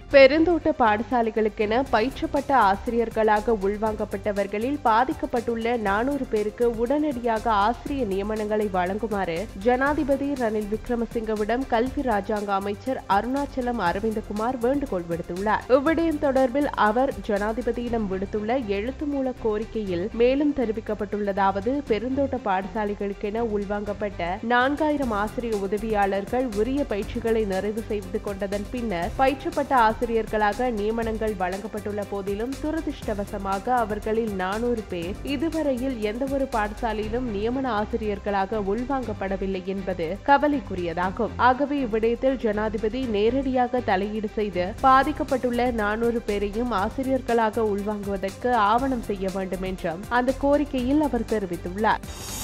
பெருந்தோட்ட பாடசாலைகளுக்கென பயிற்றப்பட்ட ஆசிரியர்களாக உள்வாங்கப்பட்டவர்களில் பாதிக்கப்பட்டுள்ள நானூறு பேருக்கு உடனடியாக ஆசிரியர் நியமனங்களை வழங்குமாறு ஜனாதிபதி ரணில் விக்ரமசிங்கவிடம் கல்வி ராஜாங்க அமைச்சர் அருணாச்சலம் அரவிந்தகுமார் வேண்டுகோள் விடுத்துள்ளார் இவ்விடயம் தொடர்பில் அவர் ஜனாதிபதியிடம் விடுத்துள்ள எழுத்து மூல கோரிக்கையில் மேலும் தெரிவிக்கப்பட்டுள்ளதாவது பெருந்தோட்ட பாடசாலைகளுக்கென உள்வாங்கப்பட்ட நான்காயிரம் ஆசிரியர் உதவியாளர்கள் உரிய பயிற்சிகளை நிறைவு செய்து கொண்டதன் பின்னர் பயிற்றப்பட்ட ஆசிரியர்களாக நியமனங்கள் வழங்கப்பட்டுள்ள போதிலும் துரதிருஷ்டவசமாக அவர்களில் நானூறு பேர் இதுவரையில் எந்தவொரு பாடசாலையிலும் நியமன ஆசிரியர்களாக உள்வாங்கப்படவில்லை என்பது கவலைக்குரியதாகும் ஆகவே இவ்விடயத்தில் ஜனாதிபதி நேரடியாக தலையீடு செய்து பாதிக்கப்பட்டுள்ள நானூறு பேரையும் ஆசிரியர்களாக உள்வாங்குவதற்கு ஆவணம் செய்ய வேண்டும் என்றும் அந்த கோரிக்கையில் அவர் தெரிவித்துள்ளார்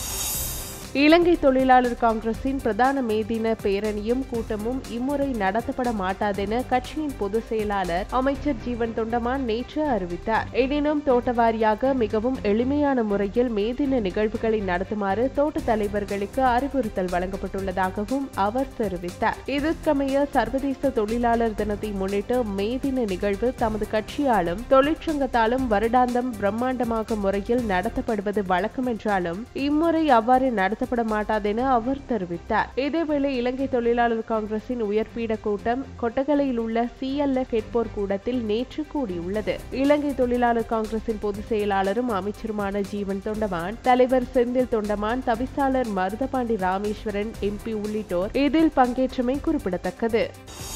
இலங்கை தொழிலாளர் காங்கிரசின் பிரதான மேதின பேரணியும் கூட்டமும் இம்முறை நடத்தப்பட மாட்டாதென கட்சியின் பொதுச் செயலாளர் அமைச்சர் ஜீவன் தொண்டமான் நேற்று அறிவித்தார் எனினும் தோட்டவாரியாக மிகவும் எளிமையான முறையில் மேதின நிகழ்வுகளை நடத்துமாறு தோட்ட தலைவர்களுக்கு அறிவுறுத்தல் வழங்கப்பட்டுள்ளதாகவும் அவர் தெரிவித்தார் இதற்கமைய சர்வதேச தொழிலாளர் தினத்தை முன்னிட்டு மேதின நிகழ்வு தமது கட்சியாலும் தொழிற்சங்கத்தாலும் வருடாந்தம் பிரம்மாண்டமாக முறையில் நடத்தப்படுவது வழக்கம் என்றாலும் இம்முறை அவ்வாறு நடத்த நடத்தப்பட மாட்டாதென அவர் தெரிவித்தார் இதேவேளை இலங்கை தொழிலாளர் காங்கிரசின் உயர்பீட கூட்டம் கொட்டகலையில் உள்ள சிஎல்எஃப் கேட்போர் கூடத்தில் நேற்று கூடியுள்ளது இலங்கை தொழிலாளர் காங்கிரசின் பொதுச் செயலாளரும் அமைச்சருமான ஜீவன் தொண்டமான் தலைவர் செந்தில் தொண்டமான் தவிசாளர் மருதபாண்டி ராமேஸ்வரன் எம்பி உள்ளிட்டோர் இதில் பங்கேற்றமை குறிப்பிடத்தக்கது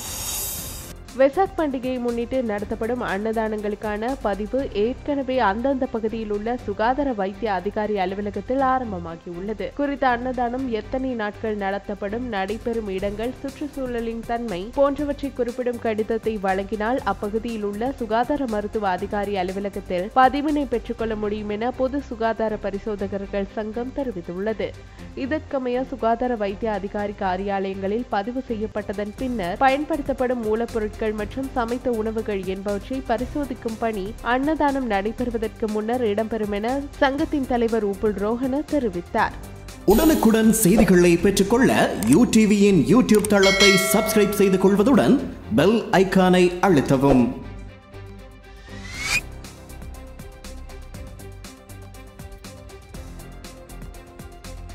வெசாக் பண்டிகையை முன்னிட்டு நடத்தப்படும் அன்னதானங்களுக்கான பதிவு ஏற்கனவே அந்தந்த பகுதியில் உள்ள சுகாதார வைத்திய அதிகாரி அலுவலகத்தில் ஆரம்பமாகியுள்ளது குறித்த அன்னதானம் எத்தனை நாட்கள் நடத்தப்படும் நடைபெறும் இடங்கள் சுற்றுச்சூழலின் தன்மை போன்றவற்றை குறிப்பிடும் கடிதத்தை வழங்கினால் அப்பகுதியில் உள்ள சுகாதார மருத்துவ அதிகாரி அலுவலகத்தில் பதிவினை பெற்றுக்கொள்ள முடியும் என பொது சுகாதார பரிசோதகர்கள் சங்கம் தெரிவித்துள்ளது இதற்கமைய சுகாதார வைத்திய அதிகாரி காரியாலயங்களில் பதிவு செய்யப்பட்டதன் பின்னர் பயன்படுத்தப்படும் மூலப்பொருட்கள் மற்றும் சமைத்த உணவுகள் என்பவற்றை பரிசோதிக்கும் பணி அன்னதானம் நடைபெறுவதற்கு முன்னர் இடம்பெறும் என சங்கத்தின் தலைவர் உப்புல் ரோஹன தெரிவித்தார் உடனுக்குடன் செய்திகளை பெற்றுக்கொள்ள யூ டிவியின் யூடியூப் தளத்தை சப்ஸ்கிரைப் செய்து கொள்வதுடன் பெல் ஐக்கானை அழுத்தவும்